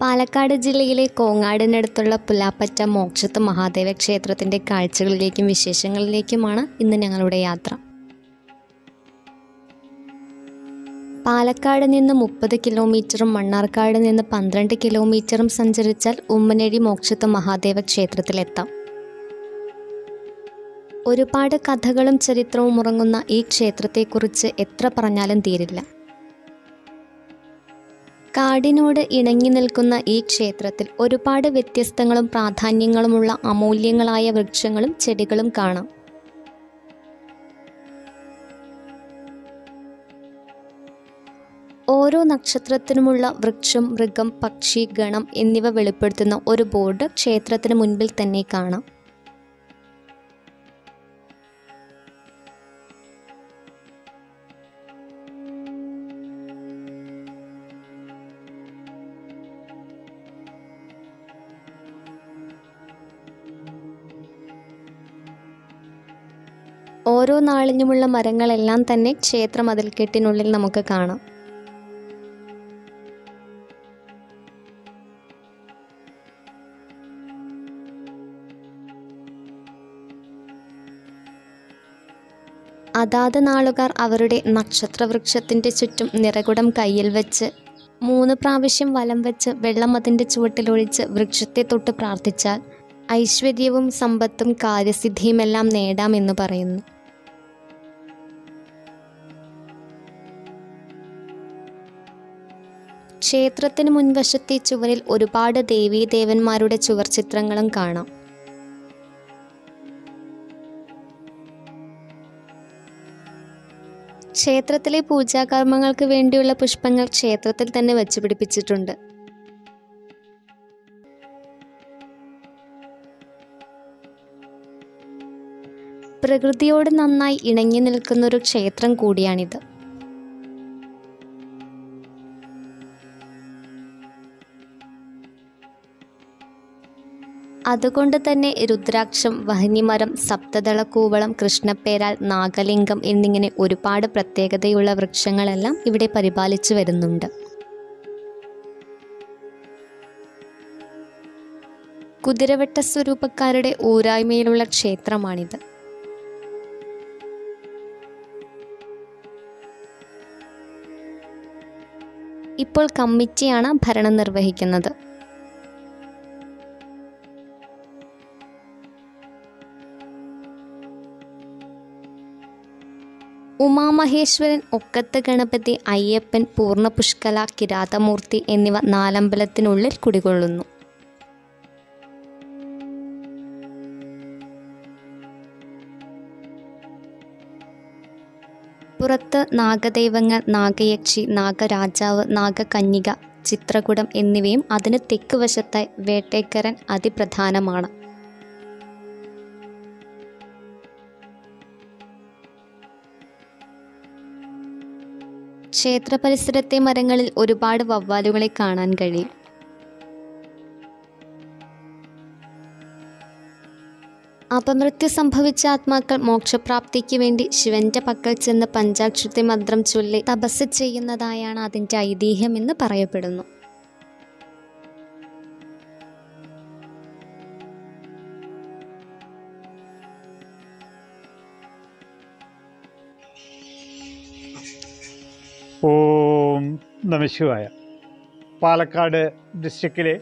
പാലക്കാട് ജില്ലയിലെ കോങ്ങാടിനടുത്തുള്ള പുലാപ്പറ്റ മോക്ഷത്ത് മഹാദേവ ക്ഷേത്രത്തിൻ്റെ കാഴ്ചകളിലേക്കും വിശേഷങ്ങളിലേക്കുമാണ് ഇന്ന് ഞങ്ങളുടെ യാത്ര പാലക്കാട് നിന്ന് മുപ്പത് കിലോമീറ്ററും മണ്ണാർക്കാട് നിന്ന് പന്ത്രണ്ട് കിലോമീറ്ററും സഞ്ചരിച്ചാൽ ഉമ്മനഴി മോക്ഷത്ത് മഹാദേവ ക്ഷേത്രത്തിലെത്താം ഒരുപാട് കഥകളും ചരിത്രവും ഉറങ്ങുന്ന ഈ ക്ഷേത്രത്തെക്കുറിച്ച് എത്ര പറഞ്ഞാലും തീരില്ല കാടിനോട് ഇണങ്ങി നിൽക്കുന്ന ഈ ക്ഷേത്രത്തിൽ ഒരുപാട് വ്യത്യസ്തങ്ങളും പ്രാധാന്യങ്ങളുമുള്ള അമൂല്യങ്ങളായ വൃക്ഷങ്ങളും ചെടികളും കാണാം ഓരോ നക്ഷത്രത്തിനുമുള്ള വൃക്ഷം മൃഗം പക്ഷി ഗണം എന്നിവ വെളിപ്പെടുത്തുന്ന ഒരു ബോർഡ് ക്ഷേത്രത്തിന് മുൻപിൽ തന്നെ കാണാം ഓരോ നാളിനുമുള്ള മരങ്ങളെല്ലാം തന്നെ ക്ഷേത്ര മതിൽക്കെട്ടിനുള്ളിൽ നമുക്ക് കാണാം അതാത് നാളുകാർ അവരുടെ നക്ഷത്രവൃക്ഷത്തിൻ്റെ ചുറ്റും നിറകുടം കയ്യിൽ വെച്ച് മൂന്ന് പ്രാവശ്യം വലം വെച്ച് വെള്ളം അതിൻ്റെ ചുവട്ടിലൊഴിച്ച് വൃക്ഷത്തെ തൊട്ട് പ്രാർത്ഥിച്ചാൽ ഐശ്വര്യവും സമ്പത്തും കാര്യസിദ്ധിയുമെല്ലാം നേടാമെന്ന് പറയുന്നു ക്ഷേത്രത്തിന് മുൻവശത്തെ ചുവരിൽ ഒരുപാട് ദേവീദേവന്മാരുടെ ചുവർ ചിത്രങ്ങളും കാണാം ക്ഷേത്രത്തിലെ പൂജാകർമ്മങ്ങൾക്ക് വേണ്ടിയുള്ള പുഷ്പങ്ങൾ ക്ഷേത്രത്തിൽ തന്നെ വച്ചു പിടിപ്പിച്ചിട്ടുണ്ട് പ്രകൃതിയോട് നന്നായി ഇണങ്ങി നിൽക്കുന്ന ഒരു ക്ഷേത്രം കൂടിയാണിത് അതുകൊണ്ട് തന്നെ രുദ്രാക്ഷം വഹനിമരം സപ്തദള കൂവളം കൃഷ്ണപ്പേരാൽ നാഗലിംഗം എന്നിങ്ങനെ ഒരുപാട് പ്രത്യേകതയുള്ള വൃക്ഷങ്ങളെല്ലാം ഇവിടെ പരിപാലിച്ചു വരുന്നുണ്ട് കുതിരവട്ട സ്വരൂപക്കാരുടെ ഊരായ്മയിലുള്ള ക്ഷേത്രമാണിത് ഇപ്പോൾ കമ്മിറ്റിയാണ് ഭരണം നിർവഹിക്കുന്നത് ഉമാമഹേശ്വരൻ ഒക്കത്ത് ഗണപതി അയ്യപ്പൻ പൂർണ്ണപുഷ്കല കിരാതമൂർത്തി എന്നിവ നാലമ്പലത്തിനുള്ളിൽ കുടികൊള്ളുന്നു പുറത്ത് നാഗദൈവങ്ങൾ നാഗയക്ഷി നാഗരാജാവ് നാഗകന്യക ചിത്രകുടം എന്നിവയും അതിന് തെക്ക് വശത്തായി വേട്ടേക്കരൻ അതിപ്രധാനമാണ് ക്ഷേത്ര പരിസരത്തെ മരങ്ങളിൽ ഒരുപാട് വവ്വാലുകളെ കാണാൻ കഴിയും അപമൃത്യു സംഭവിച്ച ആത്മാക്കൾ മോക്ഷപ്രാപ്തിക്ക് വേണ്ടി ശിവന്റെ പക്കൽ ചെന്ന് പഞ്ചാക്ഷരി മന്ത്രം ചൊല്ലി തപസ് ചെയ്യുന്നതായാണ് അതിൻ്റെ ഐതിഹ്യമെന്ന് പറയപ്പെടുന്നു ഓം നമശിവായ പാലക്കാട് ഡിസ്ട്രിക്റ്റിലെ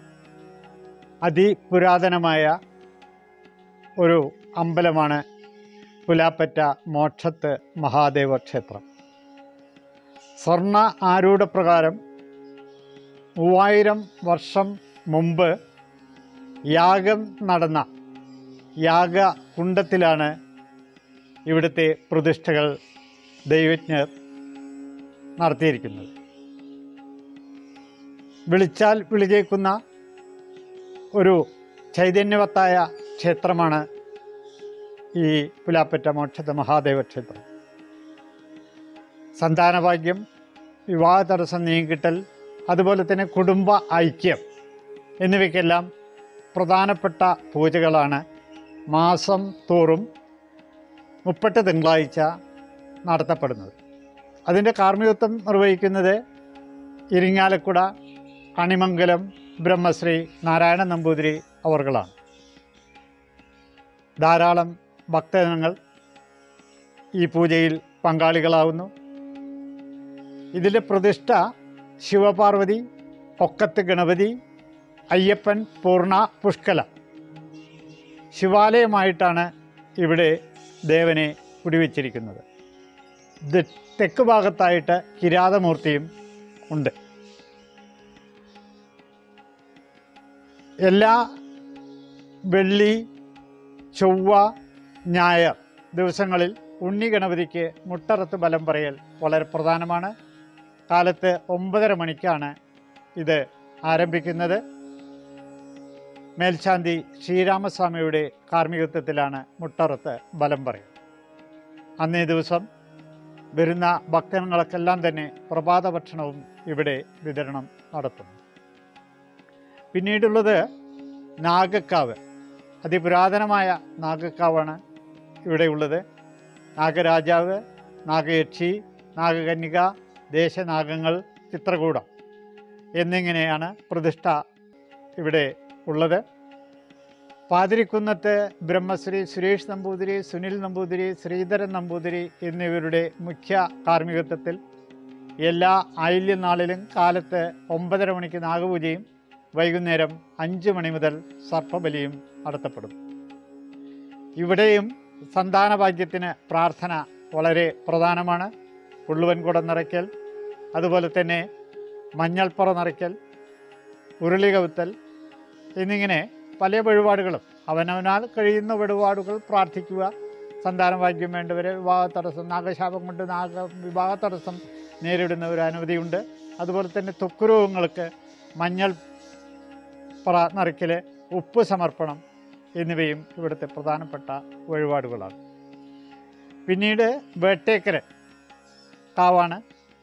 അതിപുരാതനമായ ഒരു അമ്പലമാണ് പുലാപ്പറ്റ മോക്ഷത്ത് മഹാദേവ ക്ഷേത്രം സ്വർണ്ണ ആരൂഢപ്രകാരം മൂവായിരം വർഷം മുമ്പ് യാഗം നടന്ന യാഗകുണ്ടത്തിലാണ് ഇവിടുത്തെ പ്രതിഷ്ഠകൾ ദൈവജ്ഞർ നടത്തിയിരിക്കുന്നത് വിളിച്ചാൽ വിളികേക്കുന്ന ഒരു ചൈതന്യവത്തായ ക്ഷേത്രമാണ് ഈ പുലാപ്പറ്റ മോക്ഷത്തെ മഹാദേവ ക്ഷേത്രം സന്താനഭാഗ്യം വിവാഹ തടസ്സം നീങ്ങിക്കിട്ടൽ അതുപോലെ തന്നെ കുടുംബ ഐക്യം എന്നിവയ്ക്കെല്ലാം പ്രധാനപ്പെട്ട പൂജകളാണ് മാസം തോറും മുപ്പട്ട് തിങ്കളാഴ്ച നടത്തപ്പെടുന്നത് അതിൻ്റെ കാർമ്മികത്വം നിർവഹിക്കുന്നത് ഇരിങ്ങാലക്കുട അണിമംഗലം ബ്രഹ്മശ്രീ നാരായണ നമ്പൂതിരി അവർകളാണ് ധാരാളം ഭക്തജനങ്ങൾ ഈ പൂജയിൽ പങ്കാളികളാവുന്നു ഇതിലെ പ്രതിഷ്ഠ ശിവപാർവതി ഒക്കത്ത് ഗണപതി അയ്യപ്പൻ പൂർണ്ണ പുഷ്കല ശിവാലയമായിട്ടാണ് ഇവിടെ ദേവനെ കുടിവെച്ചിരിക്കുന്നത് ദ- തെക്ക് ഭാഗത്തായിട്ട് കിരാതമൂർത്തിയും ഉണ്ട് എല്ലാ വെള്ളി ചൊവ്വ ഞായർ ദിവസങ്ങളിൽ ഉണ്ണി ഗണപതിക്ക് മുട്ടറത്ത് ബലം പറയൽ വളരെ പ്രധാനമാണ് കാലത്ത് ഒമ്പതര മണിക്കാണ് ഇത് ആരംഭിക്കുന്നത് മേൽശാന്തി ശ്രീരാമസ്വാമിയുടെ കാർമ്മികത്വത്തിലാണ് മുട്ടറത്ത് ബലം പറയൽ അന്നേ ദിവസം വരുന്ന ഭക്തജനങ്ങൾക്കെല്ലാം തന്നെ പ്രഭാത ഭക്ഷണവും ഇവിടെ വിതരണം നടത്തുന്നു പിന്നീടുള്ളത് നാഗക്കാവ് അതിപുരാതനമായ നാഗക്കാവാണ് ഇവിടെയുള്ളത് നാഗരാജാവ് നാഗയക്ഷി നാഗകന്യക ദേശനാഗങ്ങൾ ചിത്രകൂടം എന്നിങ്ങനെയാണ് പ്രതിഷ്ഠ ഇവിടെ ഉള്ളത് പാതിരിക്കുന്നത്ത് ബ്രഹ്മശ്രീ സുരേഷ് നമ്പൂതിരി സുനിൽ നമ്പൂതിരി ശ്രീധരൻ നമ്പൂതിരി എന്നിവരുടെ മുഖ്യ കാർമ്മികത്വത്തിൽ എല്ലാ ആയില്യനാളിലും കാലത്ത് ഒമ്പതര മണിക്ക് നാഗപൂജയും വൈകുന്നേരം അഞ്ച് മണി മുതൽ സർപ്പബലിയും നടത്തപ്പെടും ഇവിടെയും സന്താനഭാഗ്യത്തിന് പ്രാർത്ഥന വളരെ പ്രധാനമാണ് പുള്ളുവൻകുടം നിറയ്ക്കൽ അതുപോലെ തന്നെ മഞ്ഞൾപ്പുറ നിറയ്ക്കൽ ഉരുളി കവുത്തൽ എന്നിങ്ങനെ പല വഴിപാടുകളും അവനവനാൽ കഴിയുന്ന വഴിപാടുകൾ പ്രാർത്ഥിക്കുക സന്താനഭാഗ്യം വേണ്ടവരെ വിവാഹ തടസ്സം നാഗശാപം കൊണ്ട് നാഗ വിവാഹ തടസ്സം നേരിടുന്ന ഒരു അനുമതിയുണ്ട് അതുപോലെ തന്നെ ത്വക്ക് രോഗങ്ങൾക്ക് മഞ്ഞൾ പറ നിറയ്ക്കൽ ഉപ്പ് സമർപ്പണം എന്നിവയും ഇവിടുത്തെ പ്രധാനപ്പെട്ട വഴിപാടുകളാണ് പിന്നീട് വേട്ടേക്കര കാവാണ്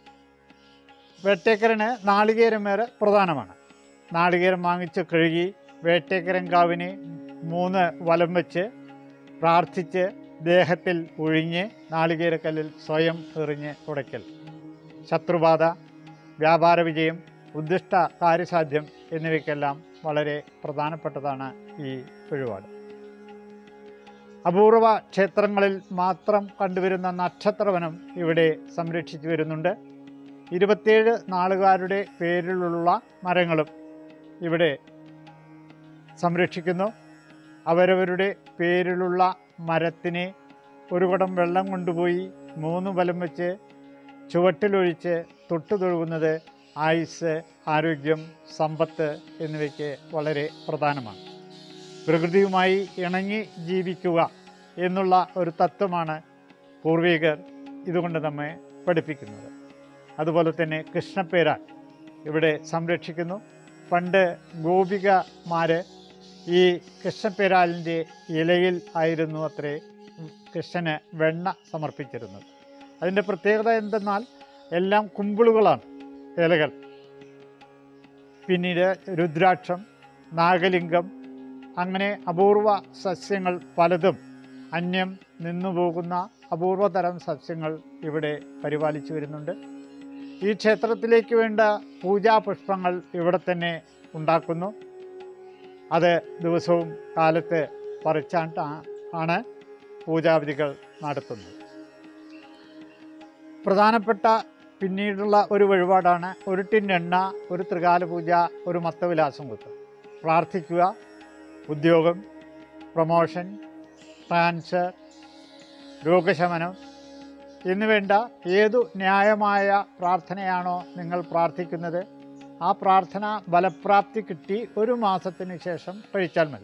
വേട്ടേക്കരന് നാളികേരം ഏറെ പ്രധാനമാണ് നാളികേരം വാങ്ങിച്ച് കഴുകി വേട്ടേക്കരൻ കാവിന് മൂന്ന് വലം വെച്ച് പ്രാർത്ഥിച്ച് ദേഹത്തിൽ ഒഴിഞ്ഞ് നാളികേരക്കല്ലിൽ സ്വയം എറിഞ്ഞ് ഉടയ്ക്കൽ ശത്രുബാധ വ്യാപാര വിജയം ഉദ്ദിഷ്ട കാര്യസാധ്യം എന്നിവയ്ക്കെല്ലാം വളരെ പ്രധാനപ്പെട്ടതാണ് ഈ വഴിപാട് അപൂർവ ക്ഷേത്രങ്ങളിൽ മാത്രം കണ്ടുവരുന്ന നക്ഷത്രവനം ഇവിടെ സംരക്ഷിച്ചു വരുന്നുണ്ട് ഇരുപത്തിയേഴ് നാളുകാരുടെ പേരിലുള്ള മരങ്ങളും ഇവിടെ സംരക്ഷിക്കുന്നു അവരവരുടെ പേരിലുള്ള മരത്തിനെ ഒരു കുടം വെള്ളം കൊണ്ടുപോയി മൂന്ന് ബലം വെച്ച് ചുവട്ടിലൊഴിച്ച് തൊട്ടു തൊഴുകുന്നത് ആയുസ് ആരോഗ്യം സമ്പത്ത് എന്നിവയ്ക്ക് വളരെ പ്രധാനമാണ് പ്രകൃതിയുമായി ഇണങ്ങി ജീവിക്കുക എന്നുള്ള ഒരു തത്വമാണ് പൂർവികർ ഇതുകൊണ്ട് നമ്മെ പഠിപ്പിക്കുന്നത് അതുപോലെ തന്നെ കൃഷ്ണപ്പേരാൻ ഇവിടെ സംരക്ഷിക്കുന്നു പണ്ട് ഗോപികമാർ ഈ കൃഷ്ണപ്പേരാലിൻ്റെ ഇലയിൽ ആയിരുന്നു അത്രേ കൃഷ്ണന് വെണ്ണ സമർപ്പിച്ചിരുന്നത് അതിൻ്റെ പ്രത്യേകത എന്തെന്നാൽ എല്ലാം കുമ്പിളുകളാണ് ഇലകൾ പിന്നീട് രുദ്രാക്ഷം നാഗലിംഗം അങ്ങനെ അപൂർവ സസ്യങ്ങൾ പലതും അന്യം നിന്നുപോകുന്ന അപൂർവതരം സസ്യങ്ങൾ ഇവിടെ പരിപാലിച്ചു വരുന്നുണ്ട് ഈ ക്ഷേത്രത്തിലേക്ക് വേണ്ട പൂജാപുഷ്പങ്ങൾ ഇവിടെ തന്നെ ഉണ്ടാക്കുന്നു അത് ദിവസവും കാലത്ത് പറിച്ചാണ്ട് ആണ് പൂജാവിധികൾ നടത്തുന്നത് പ്രധാനപ്പെട്ട പിന്നീടുള്ള ഒരു വഴിപാടാണ് ഒരു ടിൻ എണ്ണ ഒരു ത്രികാല പൂജ ഒരു മത്തവിലാസം കുത്ത് പ്രാർത്ഥിക്കുക ഉദ്യോഗം പ്രൊമോഷൻ ട്രാൻസ്ഫർ രോഗശമനം എന്നുവേണ്ട ഏതു ന്യായമായ പ്രാർത്ഥനയാണോ നിങ്ങൾ പ്രാർത്ഥിക്കുന്നത് ആ പ്രാർത്ഥന ഫലപ്രാപ്തി കിട്ടി ഒരു മാസത്തിന് ശേഷം കഴിച്ചാൽ മതി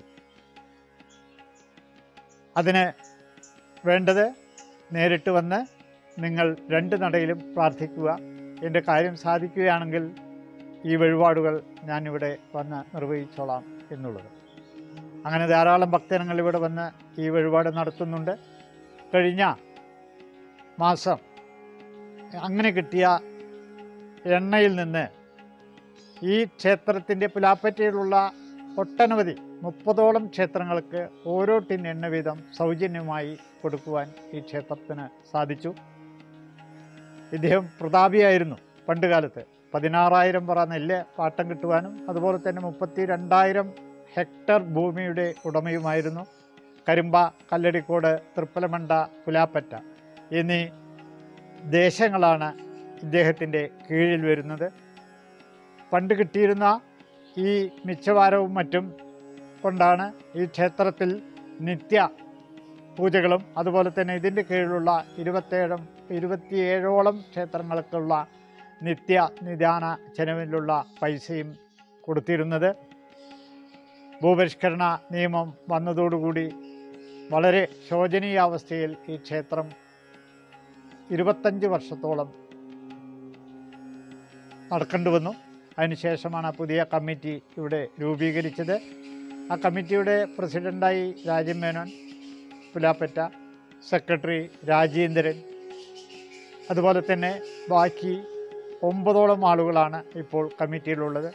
അതിന് വേണ്ടത് നേരിട്ട് വന്ന് നിങ്ങൾ രണ്ട് നടയിലും പ്രാർത്ഥിക്കുക എൻ്റെ കാര്യം സാധിക്കുകയാണെങ്കിൽ ഈ വഴിപാടുകൾ ഞാനിവിടെ വന്ന് നിർവഹിച്ചോളാം എന്നുള്ളത് അങ്ങനെ ധാരാളം ഭക്തജനങ്ങൾ ഇവിടെ വന്ന് ഈ വഴിപാട് നടത്തുന്നുണ്ട് കഴിഞ്ഞ മാസം അങ്ങനെ കിട്ടിയ എണ്ണയിൽ നിന്ന് ഈ ക്ഷേത്രത്തിൻ്റെ പുലാപ്പറ്റയിലുള്ള ഒട്ടനവധി മുപ്പതോളം ക്ഷേത്രങ്ങൾക്ക് ഓരോ ടിൻ എണ്ണ വീതം സൗജന്യമായി കൊടുക്കുവാൻ ഈ ക്ഷേത്രത്തിന് സാധിച്ചു ഇദ്ദേഹം പ്രതാപിയായിരുന്നു പണ്ടുകാലത്ത് പതിനാറായിരം പറ നെല്ല് പാട്ടം കിട്ടുവാനും അതുപോലെ തന്നെ മുപ്പത്തി രണ്ടായിരം ഹെക്ടർ ഭൂമിയുടെ ഉടമയുമായിരുന്നു കരിമ്പ കല്ലടിക്കോട് തൃപ്പലമണ്ട പുലാപ്പറ്റ എന്നീ ദേശങ്ങളാണ് ഇദ്ദേഹത്തിൻ്റെ കീഴിൽ വരുന്നത് പണ്ട് കിട്ടിയിരുന്ന ഈ മിച്ചവാരവും മറ്റും കൊണ്ടാണ് ഈ ക്ഷേത്രത്തിൽ നിത്യ പൂജകളും അതുപോലെ തന്നെ ഇതിൻ്റെ കീഴിലുള്ള ഇരുപത്തേഴും ഇരുപത്തിയേഴോളം ക്ഷേത്രങ്ങൾക്കുള്ള നിത്യ നിദാന ചെലവിലുള്ള പൈസയും കൊടുത്തിരുന്നത് ഭൂപരിഷ്കരണ നിയമം വന്നതോടുകൂടി വളരെ ശോചനീയാവസ്ഥയിൽ ഈ ക്ഷേത്രം ഇരുപത്തഞ്ച് വർഷത്തോളം നടക്കേണ്ടി വന്നു അതിനുശേഷമാണ് പുതിയ കമ്മിറ്റി ഇവിടെ രൂപീകരിച്ചത് ആ കമ്മിറ്റിയുടെ പ്രസിഡൻ്റായി രാജൻ മേനോൻ പുലാപ്പറ്റ സെക്രട്ടറി രാജേന്ദ്രൻ അതുപോലെ തന്നെ ബാക്കി ഒമ്പതോളം ആളുകളാണ് ഇപ്പോൾ കമ്മിറ്റിയിലുള്ളത്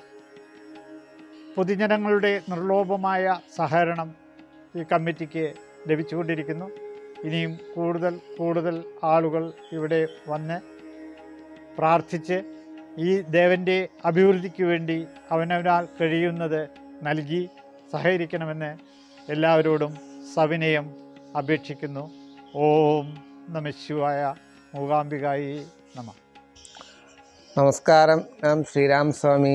പൊതുജനങ്ങളുടെ നിർലോഭമായ സഹകരണം ഈ കമ്മിറ്റിക്ക് ലഭിച്ചുകൊണ്ടിരിക്കുന്നു ഇനിയും കൂടുതൽ കൂടുതൽ ആളുകൾ ഇവിടെ വന്ന് പ്രാർത്ഥിച്ച് ഈ ദേവൻ്റെ അഭിവൃദ്ധിക്ക് വേണ്ടി അവനവനാൽ കഴിയുന്നത് നൽകി സഹകരിക്കണമെന്ന് എല്ലാവരോടും സവിനയം അപേക്ഷിക്കുന്നു ഓം നമശിവായ മൂകാംബികായി നമ നമസ്കാരം ഞാൻ ശ്രീരാം സ്വാമി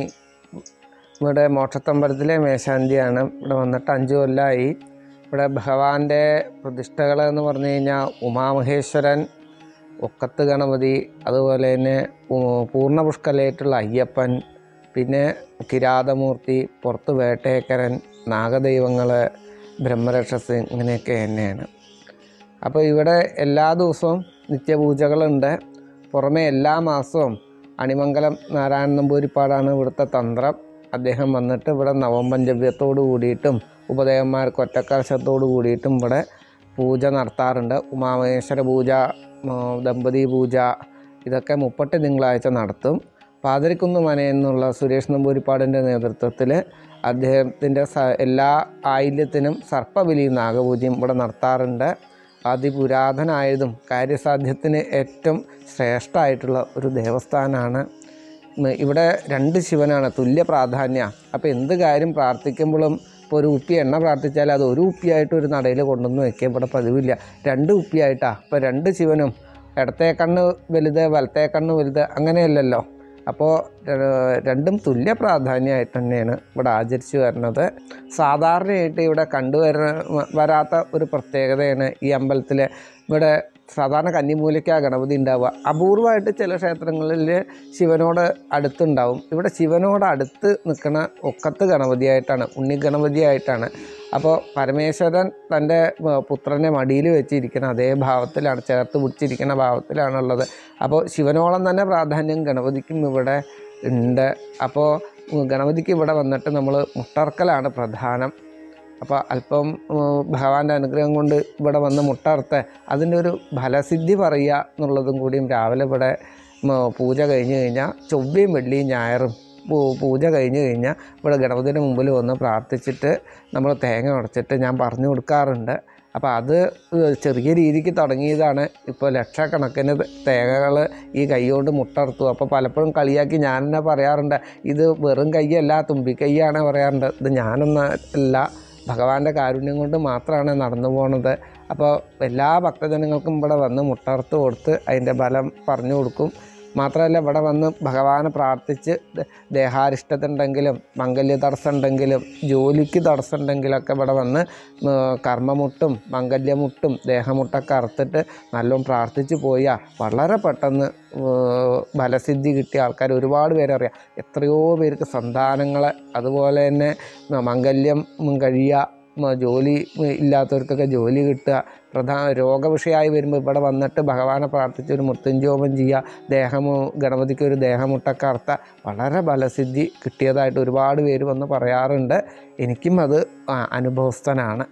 ഇവിടെ മോക്ഷത്തമ്പലത്തിലെ മേശാന്തിയാണ് ഇവിടെ വന്നിട്ട് അഞ്ച് കൊല്ലമായി ഇവിടെ ഭഗവാന്റെ പ്രതിഷ്ഠകൾ എന്ന് പറഞ്ഞു കഴിഞ്ഞാൽ ഉമാമഹേശ്വരൻ ഒക്കത്ത് ഗണപതി അതുപോലെ തന്നെ ഉ- പൂർണ്ണപുഷ്കലയായിട്ടുള്ള അയ്യപ്പൻ പിന്നെ കിരാതമൂർത്തി പുറത്ത് വേട്ടേക്കരൻ നാഗദൈവങ്ങൾ ബ്രഹ്മരക്ഷസ് ഇങ്ങനെയൊക്കെ തന്നെയാണ് അപ്പോൾ ഇവിടെ എല്ലാ ദിവസവും നിത്യപൂജകളുണ്ട് പുറമെ എല്ലാ മാസവും അണിമംഗലം നാരായണ നമ്പൂരിപ്പാടാണ് ഇവിടുത്തെ തന്ത്രം അദ്ദേഹം വന്നിട്ട് ഇവിടെ നവപഞ്ചവ്യത്തോട് കൂടിയിട്ടും ഉപദേവന്മാർക്ക് ഒറ്റക്കലശത്തോട് കൂടിയിട്ടും ഇവിടെ പൂജ നടത്താറുണ്ട് ഉമാമഹേശ്വര പൂജ ഉം, ദമ്പതി പൂജ ഇതൊക്കെ മുപ്പട്ട് തിങ്കളാഴ്ച നടത്തും പാതിരിക്കുന്ന് മനയിൽ നിന്നുള്ള സുരേഷ് നമ്പൂരിപ്പാടിൻ്റെ നേതൃത്വത്തിൽ അദ്ദേഹത്തിൻ്റെ സ എല്ലാ ആയില്യത്തിനും സർപ്പബലിയും നാഗപൂജയും ഇവിടെ നടത്താറുണ്ട് അതിപുരാതനായതും കാര്യസാധ്യത്തിന് ഏറ്റവും ശ്രേഷ്ഠമായിട്ടുള്ള ഒരു ദേവസ്ഥാനമാണ് ഉം, ഇവിടെ രണ്ട് ശിവനാണ് തുല്യ പ്രാധാന്യ അപ്പോൾ എന്ത് കാര്യം പ്രാർത്ഥിക്കുമ്പോഴും ഇപ്പോൾ ഒരു ഉപ്പി എണ്ണ പ്രാർത്ഥിച്ചാൽ അത് ഒരു ഉപ്പിയായിട്ട് ഒരു നടയിൽ കൊണ്ടുവന്ന് വെക്കാൻ ഇവിടെ പതിവില്ല രണ്ട് ഉപ്പിയായിട്ടാണ് അപ്പോൾ രണ്ട് ശിവനും ഇടത്തെ കണ്ണ് വലുത് വലത്തെ കണ്ണ് വലുത് അങ്ങനെയല്ലല്ലോ അപ്പോൾ ഏഹ്, രണ്ടും തുല്യ പ്രാധാന്യമായിട്ട് തന്നെയാണ് ഇവിടെ ആചരിച്ചു വരുന്നത് സാധാരണയായിട്ട് ഇവിടെ കണ്ടുവര വരാത്ത ഒരു പ്രത്യേകതയാണ് ഈ അമ്പലത്തിൽ ഇവിടെ സാധാരണ കന്നിമൂലയ്ക്ക ഗണപതി ഉണ്ടാവുക അപൂർവമായിട്ട് ചില ക്ഷേത്രങ്ങളിൽ ശിവനോട് അടുത്തുണ്ടാവും ഇവിടെ ശിവനോട് അടുത്ത് നിൽക്കുന്ന ഒക്കത്ത് ഗണപതിയായിട്ടാണ് ഉണ്ണി ഗണപതിയായിട്ടാണ് അപ്പോൾ പരമേശ്വരൻ തൻ്റെ ഏഹ്, പുത്രനെ മടിയിൽ വെച്ചിരിക്കുന്ന അതേ ഭാവത്തിലാണ് ചേർത്ത് പിടിച്ചിരിക്കുന്ന ഭാവത്തിലാണുള്ളത് അപ്പോൾ ശിവനോളം തന്നെ പ്രാധാന്യം ഗണപതിക്കും ഇവിടെ ഉണ്ട് അപ്പോൾ ഉം, ഗണപതിക്ക് ഇവിടെ വന്നിട്ട് നമ്മൾ മുട്ടർക്കലാണ് പ്രധാനം അപ്പോൾ അല്പം ഉം, ഭഗവാന്റെ അനുഗ്രഹം കൊണ്ട് ഇവിടെ വന്ന് മുട്ടർത്ത് അതിൻ്റെ ഒരു ഫലസിദ്ധി പറയുക എന്നുള്ളതും കൂടിയും രാവിലെ ഇവിടെ ഉം, പൂജ കഴിഞ്ഞ് കഴിഞ്ഞാൽ ചൊവ്വയും വെള്ളിയും ഞായറും പൂ- പൂജ കഴിഞ്ഞ് കഴിഞ്ഞാൽ ഇവിടെ ഗണപതിയുടെ മുമ്പിൽ വന്ന് പ്രാർത്ഥിച്ചിട്ട് നമ്മൾ തേങ്ങ ഉടച്ചിട്ട് ഞാൻ പറഞ്ഞു കൊടുക്കാറുണ്ട് അപ്പോൾ അത് ചെറിയ രീതിക്ക് തുടങ്ങിയതാണ് ഇപ്പോൾ ലക്ഷക്കണക്കിന് തേങ്ങകൾ ഈ കൈകൊണ്ട് മുട്ടർത്തു അപ്പോൾ പലപ്പോഴും കളിയാക്കി ഞാൻ തന്നെ പറയാറുണ്ട് ഇത് വെറും കൈയല്ല തുമ്പിക്കൈയാണ് പറയാറുണ്ട് ഇത് ഞാനൊന്നും അല്ല ഭഗവാന്റെ കാരുണ്യം കൊണ്ട് മാത്രമാണ് നടന്നു പോണത് അപ്പോൾ എല്ലാ ഭക്തജനങ്ങൾക്കും ഇവിടെ വന്ന് മുട്ടർത്ത് കൊടുത്ത് അതിൻ്റെ ബലം പറഞ്ഞു കൊടുക്കും മാത്രമല്ല ഇവിടെ വന്ന് ഭഗവാനെ പ്രാർത്ഥിച്ച് ദ- ദേഹാരിഷ്ടത്തുണ്ടെങ്കിലും മംഗല്യ തടസ്സം ഉണ്ടെങ്കിലും ജോലിക്ക് തടസ്സം ഉണ്ടെങ്കിലൊക്കെ ഇവിടെ വന്ന് ഉം, കർമ്മമുട്ടും മംഗല്യമുട്ടും ദേഹമുട്ടൊക്കെ അറുത്തിട്ട് നല്ലോണം പ്രാർത്ഥിച്ച് പോയാൽ വളരെ പെട്ടെന്ന് ഉം, ഫലസിദ്ധി കിട്ടിയ ആൾക്കാർ ഒരുപാട് പേരറിയാം എത്രയോ പേർക്ക് സന്താനങ്ങളെ അതുപോലെ തന്നെ ഉം, മംഗല്യം ഉം, കഴിയുക ഉം, ജോലി ഉം, ഇല്ലാത്തവർക്കൊക്കെ ജോലി കിട്ടുക പ്രധാന രോഗവിഷയമായി വരുമ്പോൾ ഇവിടെ വന്നിട്ട് ഭഗവാനെ പ്രാർത്ഥിച്ച് ഒരു മൃത്യുഞ്ജോപം ചെയ്യുക ദേഹമോ ഗണപതിക്ക് ഒരു ദേഹമുട്ടൊക്കെ അർത്ഥ വളരെ ഫലസിദ്ധി കിട്ടിയതായിട്ട് ഒരുപാട് പേര് വന്ന് പറയാറുണ്ട് എനിക്കും അത് ആ, അനുഭവസ്ഥനാണ്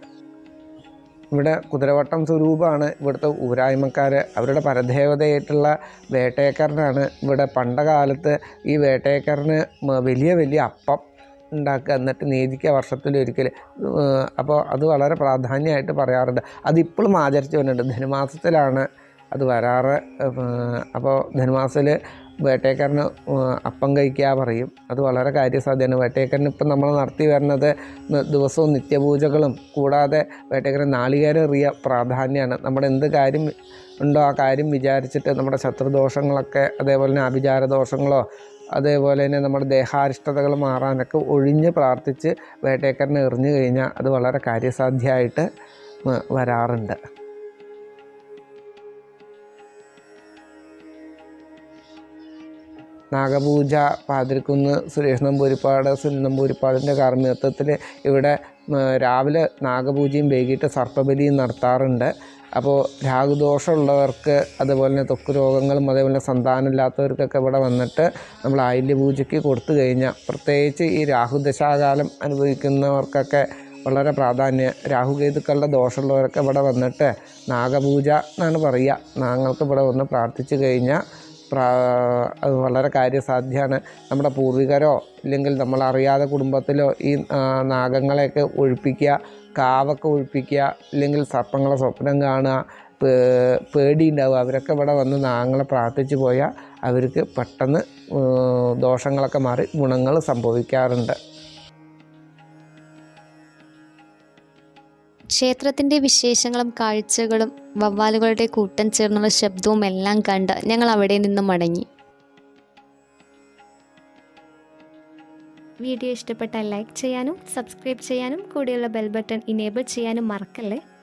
ഇവിടെ കുതിരവട്ടം സ്വരൂപമാണ് ഇവിടുത്തെ ഊരായ്മക്കാർ അവരുടെ പരദേവതയായിട്ടുള്ള വേട്ടേക്കറിനാണ് ഇവിടെ പണ്ട കാലത്ത് ഈ വേട്ടേക്കറിന് മ- വലിയ വലിയ അപ്പം ഉണ്ടാക്കുക എന്നിട്ട് നീതിക്കുക വർഷത്തിലൊരിക്കൽ അപ്പോൾ അത് വളരെ പ്രാധാന്യമായിട്ട് പറയാറുണ്ട് അതിപ്പോഴും ആചരിച്ചു വരുന്നുണ്ട് ധനുമാസത്തിലാണ് അത് വരാറ് അപ്പോൾ ധനുമാസത്തിൽ വേട്ടേക്കാരന് അപ്പം കഴിക്കുക പറയും അത് വളരെ കാര്യസാധ്യമാണ് വേട്ടേക്കാരന് ഇപ്പം നമ്മൾ നടത്തി വരുന്നത് ന- ദിവസവും നിത്യപൂജകളും കൂടാതെ വേട്ടേക്കാരൻ നാളികേരം എറിയ പ്രാധാന്യമാണ് നമ്മുടെ എന്ത് കാര്യം ഉണ്ടോ ആ കാര്യം വിചാരിച്ചിട്ട് നമ്മുടെ ശത്രുദോഷങ്ങളൊക്കെ അതേപോലെ തന്നെ അഭിചാര ദോഷങ്ങളോ അതേപോലെ തന്നെ നമ്മുടെ ദേഹാരിഷ്ടതകൾ മാറാനൊക്കെ ഒഴിഞ്ഞ് പ്രാർത്ഥിച്ച് വേട്ടേക്കാരനെ എറിഞ്ഞു കഴിഞ്ഞാൽ അത് വളരെ കാര്യസാധ്യമായിട്ട് വ- വരാറുണ്ട് നാഗപൂജ പാതിരിക്കുന്ന് സുരേഷ് നമ്പൂരിപ്പാട് സുനിൽ നമ്പൂരിപ്പാടിൻ്റെ കാർമ്മികത്വത്തിൽ ഇവിടെ ഉം, രാവിലെ നാഗപൂജയും വൈകിട്ട് സർപ്പബലിയും നടത്താറുണ്ട് അപ്പോൾ രാഹുദോഷമുള്ളവർക്ക് അതുപോലെ തന്നെ ത്വക്ക് രോഗങ്ങളും അതേപോലെ സന്താനമില്ലാത്തവർക്കൊക്കെ ഇവിടെ വന്നിട്ട് നമ്മൾ ആയില്യ പൂജയ്ക്ക് കൊടുത്തു കഴിഞ്ഞാൽ പ്രത്യേകിച്ച് ഈ രാഹുദശാകാലം അനുഭവിക്കുന്നവർക്കൊക്കെ വളരെ പ്രാധാന്യം രാഹുകേതുക്കളുടെ ദോഷമുള്ളവരൊക്കെ ഇവിടെ വന്നിട്ട് നാഗപൂജ എന്നാണ് പറയുക നാങ്ങൾക്ക് ഇവിടെ വന്ന് പ്രാർത്ഥിച്ചു കഴിഞ്ഞാൽ പ്രാ അത് വളരെ കാര്യസാധ്യമാണ് നമ്മുടെ പൂർവികരോ ഇല്ലെങ്കിൽ നമ്മളറിയാതെ കുടുംബത്തിലോ ഈ ആ, നാഗങ്ങളെയൊക്കെ ഒഴിപ്പിക്കുക കാവൊക്കെ ഒഴിപ്പിക്കുക ഇല്ലെങ്കിൽ സർപ്പങ്ങളെ സ്വപ്നം കാണുക പേ- പേടിയുണ്ടാവുക അവരൊക്കെ ഇവിടെ വന്ന് നാഗങ്ങളെ പ്രാർത്ഥിച്ചു പോയാൽ അവർക്ക് പെട്ടെന്ന് ഏർ, ദോഷങ്ങളൊക്കെ മാറി ഗുണങ്ങൾ സംഭവിക്കാറുണ്ട് ക്ഷേത്രത്തിൻ്റെ വിശേഷങ്ങളും കാഴ്ചകളും വവ്വാലുകളുടെ കൂട്ടം ചേർന്നുള്ള ശബ്ദവും എല്ലാം കണ്ട് ഞങ്ങൾ അവിടെ നിന്ന് മടങ്ങി വീഡിയോ ഇഷ്ടപ്പെട്ടാൽ ലൈക്ക് ചെയ്യാനും സബ്സ്ക്രൈബ് ചെയ്യാനും കൂടെയുള്ള ബെൽ ബട്ടൺ ഇനേബിൾ ചെയ്യാനും മറക്കല്ലേ